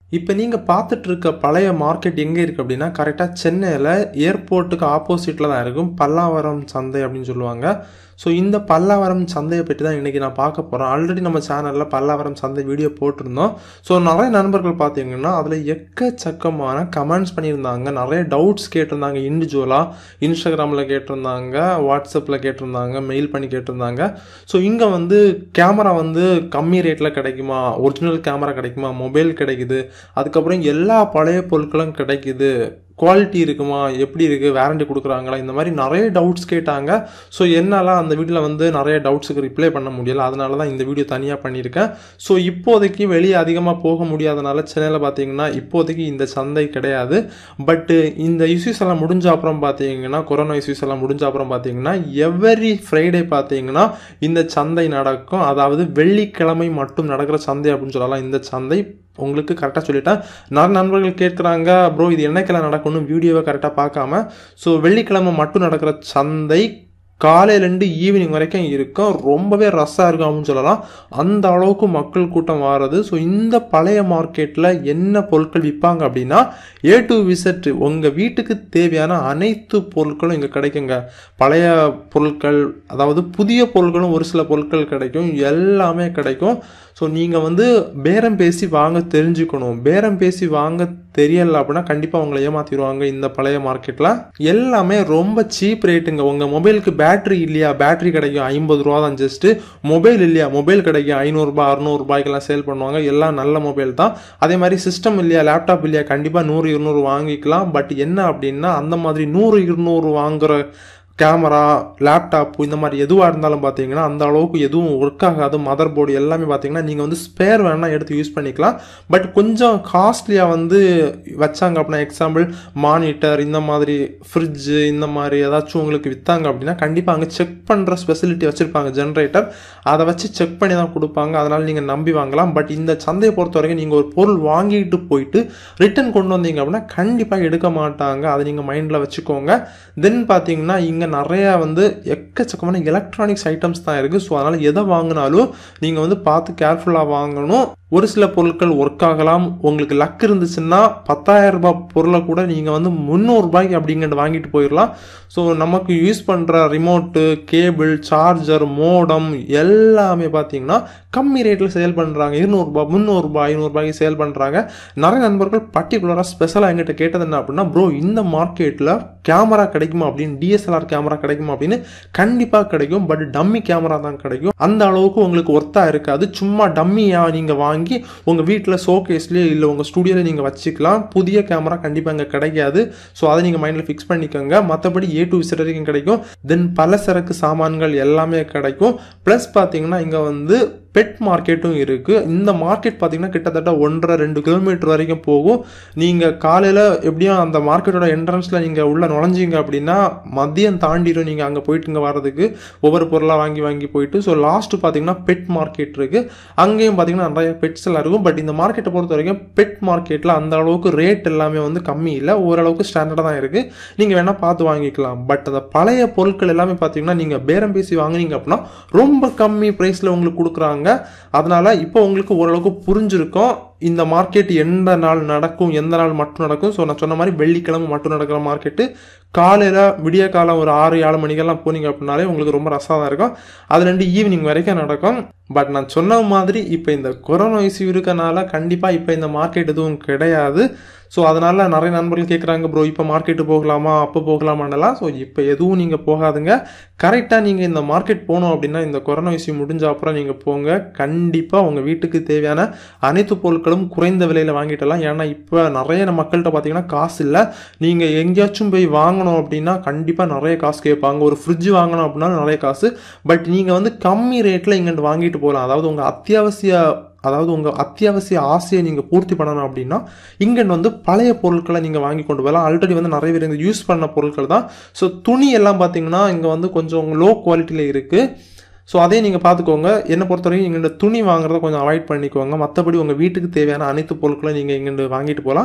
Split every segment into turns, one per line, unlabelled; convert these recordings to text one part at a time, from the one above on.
இப்போ நீங்கள் பார்த்துட்டு இருக்க பழைய மார்க்கெட் எங்கே இருக்குது அப்படின்னா கரெக்டாக சென்னையில் ஏர்போர்ட்டுக்கு ஆப்போசிட்டில் தான் இருக்கும் பல்லாவரம் சந்தை அப்படின்னு சொல்லுவாங்க ஸோ இந்த பல்லாவரம் சந்தையை பற்றி தான் இன்றைக்கி நான் பார்க்க போகிறேன் ஆல்ரெடி நம்ம சேனலில் பல்லாவரம் சந்தை வீடியோ போட்டிருந்தோம் ஸோ நிறைய நண்பர்கள் பார்த்தீங்கன்னா அதில் எக்கச்சக்கமான கமெண்ட்ஸ் பண்ணியிருந்தாங்க நிறைய டவுட்ஸ் கேட்டிருந்தாங்க இண்டிவிஜுவலாக இன்ஸ்டாகிராமில் கேட்டிருந்தாங்க வாட்ஸ்அப்பில் கேட்டிருந்தாங்க மெயில் பண்ணி கேட்டிருந்தாங்க ஸோ இங்கே வந்து கேமரா வந்து கம்மி ரேட்டில் கிடைக்குமா ஒரிஜினல் கேமரா கிடைக்குமா மொபைல் கிடைக்குது அதுக்கப்புறம் எல்லா பழைய பொருட்களும் கிடைக்குது குவாலிட்டி இருக்குமா எப்படி இருக்குது வேரண்டி கொடுக்குறாங்களா இந்த மாதிரி நிறைய டவுட்ஸ் கேட்டாங்க ஸோ என்னால் அந்த வீட்டில் வந்து நிறைய டவுட்ஸுக்கு ரிப்ளை பண்ண முடியல அதனால தான் இந்த வீடியோ தனியாக பண்ணியிருக்கேன் ஸோ இப்போதைக்கு வெளியே அதிகமாக போக முடியாதனால சென்னையில் பார்த்தீங்கன்னா இப்போதைக்கு இந்த சந்தை கிடையாது பட்டு இந்த இஷ்யூஸ் எல்லாம் முடிஞ்ச அப்புறம் பார்த்தீங்கன்னா கொரோனா இஷ்யூஸ் எல்லாம் முடிஞ்ச அப்புறம் பார்த்தீங்கன்னா எவரி ஃப்ரைடே பார்த்தீங்கன்னா இந்த சந்தை நடக்கும் அதாவது வெள்ளிக்கிழமை மட்டும் நடக்கிற சந்தை அப்படின்னு சொல்லலாம் இந்த சந்தை உங்களுக்கு கரெக்டாக சொல்லிட்டேன் நிறைய நண்பர்கள் கேட்குறாங்க ப்ரோ இது என்னைக்கெல்லாம் நடக்கணும் வீடியோவை கரெக்டாக பார்க்காம ஸோ வெள்ளிக்கிழமை மட்டும் நடக்கிற சந்தை காலையிலேருந்து ஈவினிங் வரைக்கும் இருக்கும் ரொம்பவே ரஷ்ஷாக இருக்கும் அப்படின்னு சொல்லலாம் அந்த அளவுக்கு மக்கள் கூட்டம் வாரது ஸோ இந்த பழைய மார்க்கெட்டில் என்ன பொருட்கள் விற்பாங்க அப்படின்னா ஏ டு விசட் உங்கள் வீட்டுக்கு தேவையான அனைத்து பொருட்களும் இங்கே கிடைக்குங்க பழைய பொருட்கள் அதாவது புதிய பொருட்களும் ஒரு சில பொருட்கள் கிடைக்கும் எல்லாமே கிடைக்கும் ஸோ நீங்கள் வந்து பேரம் பேசி வாங்க தெரிஞ்சுக்கணும் பேரம் பேசி வாங்க தெரியல அப்படின்னா கண்டிப்பாக உங்களை ஏமாற்றிடுவாங்க இந்த பழைய மார்க்கெட்டில் எல்லாமே ரொம்ப சீப் ரேட்டுங்க உங்கள் மொபைலுக்கு பேட்டரி இல்லையா பேட்டரி கிடைக்கும் ஐம்பது ரூபா தான் ஜஸ்ட்டு மொபைல் இல்லையா மொபைல் கிடைக்கும் ஐநூறுரூபா அறநூறுபாய்க்கெல்லாம் சேல் பண்ணுவாங்க எல்லாம் நல்ல மொபைல் தான் அதே மாதிரி சிஸ்டம் இல்லையா லேப்டாப் இல்லையா கண்டிப்பாக நூறு இருநூறு வாங்கிக்கலாம் பட் என்ன அப்படின்னா அந்த மாதிரி நூறு இருநூறு வாங்குற கேமரா லேப்டாப் இந்த மாதிரி எதுவாக இருந்தாலும் பார்த்தீங்கன்னா அந்த அளவுக்கு எதுவும் ஒர்க் ஆகாது மதர் போர்டு எல்லாமே பார்த்தீங்கன்னா நீங்கள் வந்து ஸ்பேர் வேணால் எடுத்து யூஸ் பண்ணிக்கலாம் பட் கொஞ்சம் காஸ்ட்லியாக வந்து வச்சாங்க அப்படின்னா எக்ஸாம்பிள் மானிட்டர் இந்த மாதிரி ஃப்ரிட்ஜு இந்த மாதிரி ஏதாச்சும் உங்களுக்கு விற்றாங்க அப்படின்னா கண்டிப்பாக அங்கே செக் பண்ணுற ஸ்பெசிலிட்டி வச்சுருப்பாங்க ஜென்ரேட்டர் அதை வச்சு செக் பண்ணி தான் கொடுப்பாங்க அதனால் நீங்கள் நம்பி வாங்கலாம் பட் இந்த சந்தையை பொறுத்த வரைக்கும் நீங்கள் ஒரு பொருள் வாங்கிட்டு போயிட்டு ரிட்டன் கொண்டு வந்தீங்க அப்படின்னா கண்டிப்பாக எடுக்க மாட்டாங்க அதை நீங்கள் மைண்டில் வச்சுக்கோங்க தென் பார்த்தீங்கன்னா இங்கே நிறையா வந்து எக்கச்சக்கமான எலக்ட்ரானிக்ஸ் ஐட்டம்ஸ் தான் இருக்குது ஸோ அதனால் எதை வாங்கினாலும் நீங்கள் வந்து பார்த்து கேர்ஃபுல்லாக வாங்கணும் ஒரு சில பொருட்கள் ஒர்க் ஆகலாம் உங்களுக்கு லக் இருந்துச்சுன்னா பத்தாயிரம் ரூபாய் பொருளை கூட நீங்கள் வந்து முந்நூறுபாய்க்கு அப்படிங்கிட்டு வாங்கிட்டு போயிடலாம் ஸோ நமக்கு யூஸ் பண்ணுற ரிமோட்டு கேபிள் சார்ஜர் மோடம் எல்லாமே பார்த்தீங்கன்னா கம்மி ரேட்டில் சேல் பண்ணுறாங்க இருநூறுபா முந்நூறுபா ஐநூறுபாய்க்கு சேல் பண்ணுறாங்க நிறைய நண்பர்கள் பர்டிகுலராக ஸ்பெஷலாக எங்கிட்ட கேட்டது என்ன அப்படின்னா ப்ரோ இந்த மார்க்கெட்டில் கேமரா கிடைக்குமா அப்படின்னு டிஎஸ்எல்ஆர் கேமரா கிடைக்குமா அப்படின்னு கண்டிப்பாக கிடைக்கும் பட் டம்மி கேமரா தான் கிடைக்கும் அந்த அளவுக்கு உங்களுக்கு ஒர்த்தாக இருக்காது சும்மா டம்மியாக நீங்கள் வாங்கி உங்கள் வீட்டில் ஷோகேஸ்லேயே இல்லை உங்கள் ஸ்டுடியோவில் நீங்கள் வச்சுக்கலாம் புதிய கேமரா கண்டிப்பாக இங்கே கிடைக்காது ஸோ அதை நீங்கள் மைண்டில் ஃபிக்ஸ் பண்ணிக்கோங்க மற்றபடி ஏ டு விசிட் வரைக்கும் கிடைக்கும் தென் பலசரக்கு சாமான்கள் எல்லாமே கிடைக்கும் ப்ளஸ் பார்த்தீங்கன்னா இங்கே வந்து பெட் மார்க்கெட்டும் இருக்குது இந்த மார்க்கெட் பார்த்தீங்கன்னா கிட்டத்தட்ட ஒன்றரை ரெண்டு கிலோமீட்டர் வரைக்கும் போகும் நீங்கள் காலையில் எப்படியும் அந்த மார்க்கெட்டோட என்ட்ரன்ஸில் நீங்கள் உள்ளே நுழைஞ்சிங்க அப்படின்னா மதியம் தாண்டிடும் நீங்கள் அங்கே போயிட்டு இங்கே வர்றதுக்கு ஒவ்வொரு பொருளாக வாங்கி வாங்கி போயிட்டு ஸோ லாஸ்ட்டு பார்த்தீங்கன்னா பெட் மார்க்கெட் இருக்குது அங்கேயும் பார்த்தீங்கன்னா நிறைய பெட்ஸ் எல்லாம் இருக்கும் பட் இந்த மார்க்கெட்டை பொறுத்த வரைக்கும் பெட் மார்க்கெட்டில் அந்த அளவுக்கு ரேட் எல்லாமே வந்து கம்மி இல்லை ஓரளவுக்கு ஸ்டாண்டர்டாக தான் இருக்குது நீங்கள் வேணால் பார்த்து வாங்கிக்கலாம் பட் அந்த பழைய பொருட்கள் எல்லாமே பார்த்தீங்கன்னா நீங்கள் பேரம் பேசி வாங்குனீங்க அப்படின்னா ரொம்ப கம்மி ப்ரைஸில் உங்களுக்கு கொடுக்குறாங்க அதனால இப்போ உங்களுக்கு ஓரளவுக்கு புரிஞ்சிருக்கும் இந்த மார்க்கெட் எந்த நாள் நடக்கும் எந்த நாள் மட்டும் நடக்கும் ஸோ நான் சொன்ன மாதிரி வெள்ளிக்கிழமை மட்டும் நடக்கிற மார்க்கெட்டு காலையில் விடிய காலம் ஒரு ஆறு ஏழு மணிக்கெல்லாம் போனீங்க அப்படின்னாலே உங்களுக்கு ரொம்ப ரசாக தான் இருக்கும் அது ரெண்டு ஈவினிங் வரைக்கும் நடக்கும் பட் நான் சொன்ன மாதிரி இப்போ இந்த கொரோனா இஷ்யூ இருக்கனால கண்டிப்பாக இப்போ இந்த மார்க்கெட் எதுவும் கிடையாது ஸோ அதனால் நிறைய நண்பர்கள் கேட்குறாங்க ப்ரோ இப்போ மார்க்கெட்டு போகலாமா அப்போ போகலாமான்னலாம் ஸோ இப்போ எதுவும் நீங்கள் போகாதுங்க கரெக்டாக நீங்கள் இந்த மார்க்கெட் போகணும் அப்படின்னா இந்த கொரோனா இஷ்யூ முடிஞ்ச அப்புறம் நீங்கள் போங்க கண்டிப்பாக உங்கள் வீட்டுக்கு தேவையான அனைத்து பொருட்களும் குறைந்த விலையில் வாங்கிட்டலாம் ஏன்னா இப்போ நிறைய மக்கள்கிட்ட பார்த்தீங்கன்னா காசு இல்லை நீங்கள் எங்கேயாச்சும் போய் வாங்கணும் அப்படின்னா கண்டிப்பாக நிறைய காசு கேட்பாங்க ஒரு ஃப்ரிட்ஜ் வாங்கணும் அப்படின்னா நிறைய காசு பட் நீங்கள் வந்து கம்மி ரேட்டில் இங்கிட்டு வாங்கிட்டு போகலாம் அதாவது உங்கள் அத்தியாவசிய அதாவது உங்கள் அத்தியாவசிய ஆசையை நீங்கள் பூர்த்தி பண்ணணும் அப்படின்னா இங்கன் வந்து பழைய பொருட்களை நீங்கள் வாங்கி கொண்டு போகலாம் ஆல்ரெடி வந்து நிறைய பேர் இங்கே யூஸ் பண்ண பொருட்கள் தான் ஸோ துணி எல்லாம் பார்த்தீங்கன்னா இங்கே வந்து கொஞ்சம் லோ குவாலிட்டியில் இருக்குது ஸோ அதே நீங்கள் பார்த்துக்கோங்க என்னை பொறுத்த வரைக்கும் இங்கே துணி வாங்குறத கொஞ்சம் அவாய்ட் பண்ணிக்கோங்க மற்றபடி உங்கள் வீட்டுக்கு தேவையான அனைத்து பொருட்களும் நீங்கள் இங்கே வாங்கிட்டு போகலாம்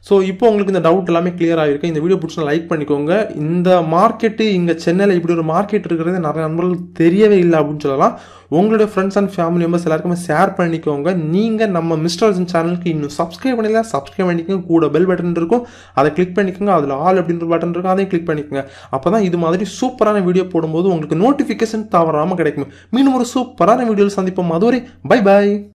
ஸோ இப்போ உங்களுக்கு இந்த டவுட் எல்லாமே கிளியர் ஆகிருக்கு இந்த வீடியோ பிடிச்சா லைக் பண்ணிக்கோங்க இந்த மார்க்கெட்டு இங்கே சென்னையில் இப்படி ஒரு மார்க்கெட் இருக்கிறது நிறைய நண்பர்களுக்கு தெரியவே இல்லை அப்படின்னு சொல்லலாம் உங்களுடைய ஃப்ரெண்ட்ஸ் அண்ட் ஃபேமிலி மெம்பர்ஸ் எல்லாருக்குமே ஷேர் பண்ணிக்கோங்க நீங்கள் நம்ம மிஸ்டர் அர்ஜுன் சேனலுக்கு இன்னும் சப்ஸ்கிரைப் பண்ணல சப்ஸ்கிரைப் பண்ணிக்கோங்க கூட பெல் பட்டன் இருக்கும் அதை கிளிக் பண்ணிக்கோங்க அதில் ஆல் அப்படின்ற பட்டன் இருக்கும் அதையும் கிளிக் பண்ணிக்கோங்க அப்போ தான் இது மாதிரி சூப்பரான வீடியோ போடும்போது உங்களுக்கு நோட்டிஃபிகேஷன் தவறாமல் கிடைக்கும் மீண்டும் ஒரு சூப்பரான வீடியோவில் சந்திப்போம் அதுவரை பை பாய்